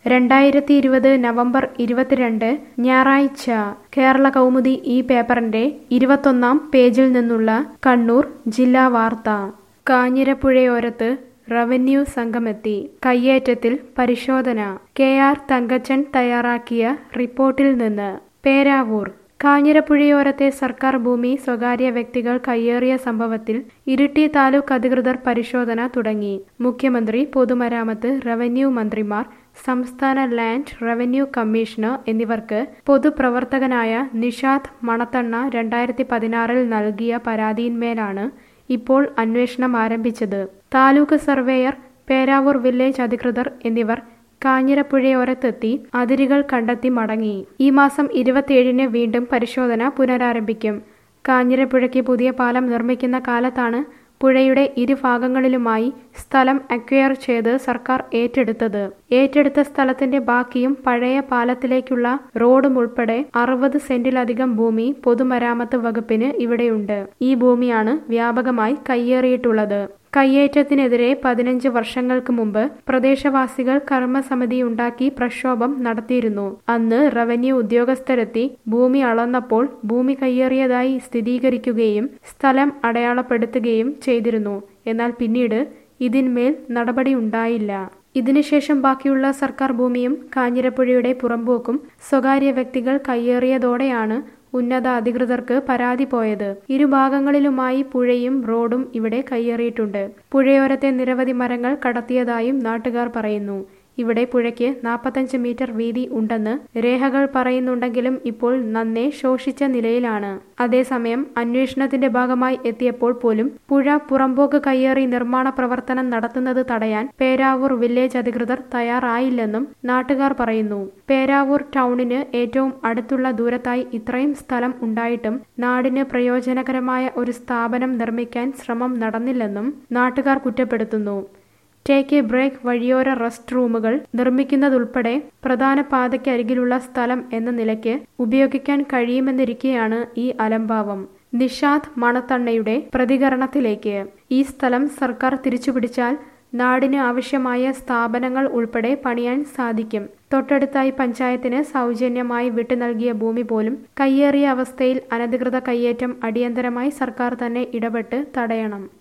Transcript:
രണ്ടായിരത്തി ഇരുപത് നവംബർ ഇരുപത്തിരണ്ട് ഞായറാഴ്ച കേരള കൗമുദി ഈ പേപ്പറിന്റെ ഇരുപത്തൊന്നാം പേജിൽ നിന്നുള്ള കണ്ണൂർ ജില്ലാ വാർത്ത കാഞ്ഞിരപ്പുഴയോരത്ത് റവന്യൂ സംഘമെത്തി കയ്യേറ്റത്തിൽ പരിശോധന കെ ആർ തങ്കച്ചൻ തയ്യാറാക്കിയ റിപ്പോർട്ടിൽ നിന്ന് പേരാവൂർ കാഞ്ഞിരപ്പുഴയോരത്തെ സർക്കാർ ഭൂമി സ്വകാര്യ വ്യക്തികൾ കയ്യേറിയ സംഭവത്തിൽ ഇരിട്ടി താലൂക്ക് അധികൃതർ പരിശോധന തുടങ്ങി മുഖ്യമന്ത്രി പൊതുമരാമത്ത് റവന്യൂ മന്ത്രിമാർ സംസ്ഥാന ലാൻഡ് റവന്യൂ കമ്മീഷണർ എന്നിവർക്ക് പൊതുപ്രവർത്തകനായ നിഷാദ് മണത്തണ്ണ രണ്ടായിരത്തി പതിനാറിൽ നൽകിയ പരാതിയിന്മേലാണ് ഇപ്പോൾ അന്വേഷണം ആരംഭിച്ചത് താലൂക്ക് സർവേയർ പേരാവൂർ വില്ലേജ് അധികൃതർ എന്നിവർ കാഞ്ഞിരപ്പുഴയോരത്തെത്തി അതിരുകൾ കണ്ടെത്തി മടങ്ങി ഈ മാസം ഇരുപത്തിയേഴിന് വീണ്ടും പരിശോധന പുനരാരംഭിക്കും കാഞ്ഞിരപ്പുഴയ്ക്ക് പുതിയ പാലം നിർമ്മിക്കുന്ന കാലത്താണ് പുഴയുടെ ഇരുഭാഗങ്ങളിലുമായി സ്ഥലം അക്വയർ ചെയ്ത് സർക്കാർ ഏറ്റെടുത്തത് ഏറ്റെടുത്ത സ്ഥലത്തിന്റെ ബാക്കിയും പഴയ പാലത്തിലേക്കുള്ള റോഡും ഉൾപ്പെടെ അറുപത് സെന്റിലധികം ഭൂമി പൊതുമരാമത്ത് വകുപ്പിന് ഇവിടെയുണ്ട് ഈ ഭൂമിയാണ് വ്യാപകമായി കയ്യേറിയിട്ടുള്ളത് കയ്യേറ്റത്തിനെതിരെ പതിനഞ്ച് വർഷങ്ങൾക്ക് മുമ്പ് പ്രദേശവാസികൾ കർമ്മസമിതി ഉണ്ടാക്കി പ്രക്ഷോഭം നടത്തിയിരുന്നു അന്ന് റവന്യൂ ഉദ്യോഗസ്ഥരെത്തി ഭൂമി അളന്നപ്പോൾ ഭൂമി കയ്യേറിയതായി സ്ഥിരീകരിക്കുകയും സ്ഥലം അടയാളപ്പെടുത്തുകയും ചെയ്തിരുന്നു എന്നാൽ പിന്നീട് ഇതിന്മേൽ നടപടിയുണ്ടായില്ല ഇതിനുശേഷം ബാക്കിയുള്ള സർക്കാർ ഭൂമിയും കാഞ്ഞിരപ്പുഴയുടെ പുറമ്പോക്കും സ്വകാര്യ വ്യക്തികൾ കയ്യേറിയതോടെയാണ് ഉന്നത അധികൃതർക്ക് പരാതി പോയത് ഇരുഭാഗങ്ങളിലുമായി പുഴയും റോഡും ഇവിടെ കയ്യേറിയിട്ടുണ്ട് പുഴയോരത്തെ നിരവധി മരങ്ങൾ കടത്തിയതായും നാട്ടുകാർ പറയുന്നു ഇവിടെ പുഴയ്ക്ക് നാൽപ്പത്തഞ്ച് മീറ്റർ വീതി ഉണ്ടെന്ന് രേഖകൾ പറയുന്നുണ്ടെങ്കിലും ഇപ്പോൾ നന്നേ ശോഷിച്ച നിലയിലാണ് അതേസമയം അന്വേഷണത്തിന്റെ ഭാഗമായി എത്തിയപ്പോൾ പോലും പുഴ പുറമ്പോക്ക് കയ്യേറി നിർമ്മാണ പ്രവർത്തനം നടത്തുന്നത് തടയാൻ പേരാവൂർ വില്ലേജ് അധികൃതർ തയ്യാറായില്ലെന്നും നാട്ടുകാർ പറയുന്നു പേരാവൂർ ടൗണിന് ഏറ്റവും അടുത്തുള്ള ദൂരത്തായി ഇത്രയും സ്ഥലം ഉണ്ടായിട്ടും നാടിന് പ്രയോജനകരമായ ഒരു സ്ഥാപനം നിർമ്മിക്കാൻ ശ്രമം നടന്നില്ലെന്നും നാട്ടുകാർ കുറ്റപ്പെടുത്തുന്നു ടേക്ക് എ ബ്രേക്ക് വഴിയോര റെസ്റ്റ് റൂമുകൾ നിർമ്മിക്കുന്നതുൾപ്പെടെ പ്രധാന പാതയ്ക്കരികിലുള്ള സ്ഥലം എന്ന നിലയ്ക്ക് ഉപയോഗിക്കാൻ കഴിയുമെന്നിരിക്കെയാണ് ഈ അലംഭാവം നിഷാദ് മണത്തണ്ണയുടെ പ്രതികരണത്തിലേക്ക് ഈ സ്ഥലം സർക്കാർ തിരിച്ചുപിടിച്ചാൽ നാടിന് ആവശ്യമായ സ്ഥാപനങ്ങൾ ഉൾപ്പെടെ പണിയാൻ സാധിക്കും തൊട്ടടുത്തായി പഞ്ചായത്തിന് സൗജന്യമായി വിട്ടു നൽകിയ ഭൂമി പോലും കയ്യേറിയ അവസ്ഥയിൽ അനധികൃത കയ്യേറ്റം അടിയന്തരമായി സർക്കാർ തന്നെ ഇടപെട്ട് തടയണം